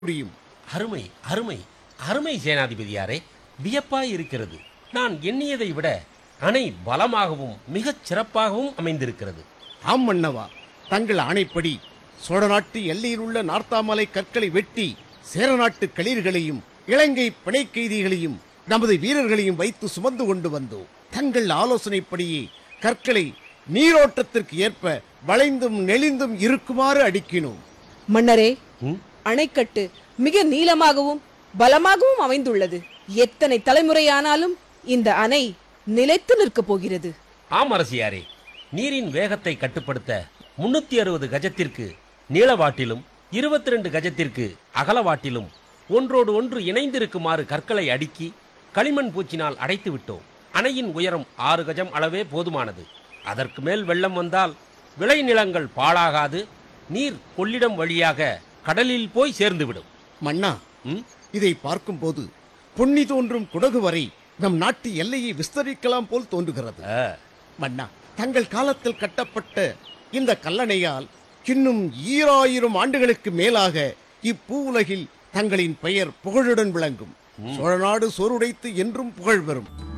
முடியும் அருமை அருமை அருமை சேனாதிபதியாரே வியப்பாய் இருக்கிறது நான் எண்ணியதை விட அணை பலமாகவும் மிகச் சிறப்பாகவும் அமைந்திருக்கிறது ஆம் மன்னவா தங்கள் ஆணைப்படி சோழ நாட்டு எல்லையில் உள்ள நார்த்தாமலை கற்களை வெட்டி சேர நாட்டு களிர்களையும் இலங்கை பிணை கைதிகளையும் நமது வீரர்களையும் வைத்து சுமந்து கொண்டு வந்தோம் தங்கள் ஆலோசனைப்படியே கற்களை நீரோட்டத்திற்கு ஏற்ப வளைந்தும் நெளிந்தும் இருக்குமாறு அடுக்கினோம் மன்னரே ம்? அணைக்கட்டு மிக நீளமாகவும் பலமாகவும் அமைந்துள்ளது எத்தனை தலைமுறையானாலும் இந்த அணை நிலைத்து நிற்கப் போகிறது ஆம் அரசியாரே நீரின் வேகத்தை கட்டுப்படுத்த முன்னூத்தி அறுபது கஜத்திற்கு நீளவாட்டிலும் இருபத்தி ரெண்டு கஜத்திற்கு அகலவாட்டிலும் ஒன்றோடு ஒன்று இணைந்திருக்குமாறு கற்களை அடுக்கி களிமண் பூச்சினால் அடைத்து விட்டோம் அணையின் உயரம் ஆறு கஜம் அளவே போதுமானது அதற்கு மேல் வெள்ளம் வந்தால் விளைநிலங்கள் பாழாகாது நீர் கொள்ளிடம் வழியாக கடலில் போய் சேர்ந்துவிடும் மன்னா ம்? இதை பார்க்கும்போது பொன்னி தோன்றும் குடகு வரை நம் நாட்டு எல்லையை விஸ்தரிக்கலாம் போல் தோன்றுகிறது ஆ, மன்னா தங்கள் காலத்தில் கட்டப்பட்ட இந்த கல்லணையால் இன்னும் ஈராயிரம் ஆண்டுகளுக்கு மேலாக இப்பூ உலகில் தங்களின் பெயர் புகழுடன் விளங்கும் சோழநாடு சோறுடைத்து என்றும் புகழ் பெறும்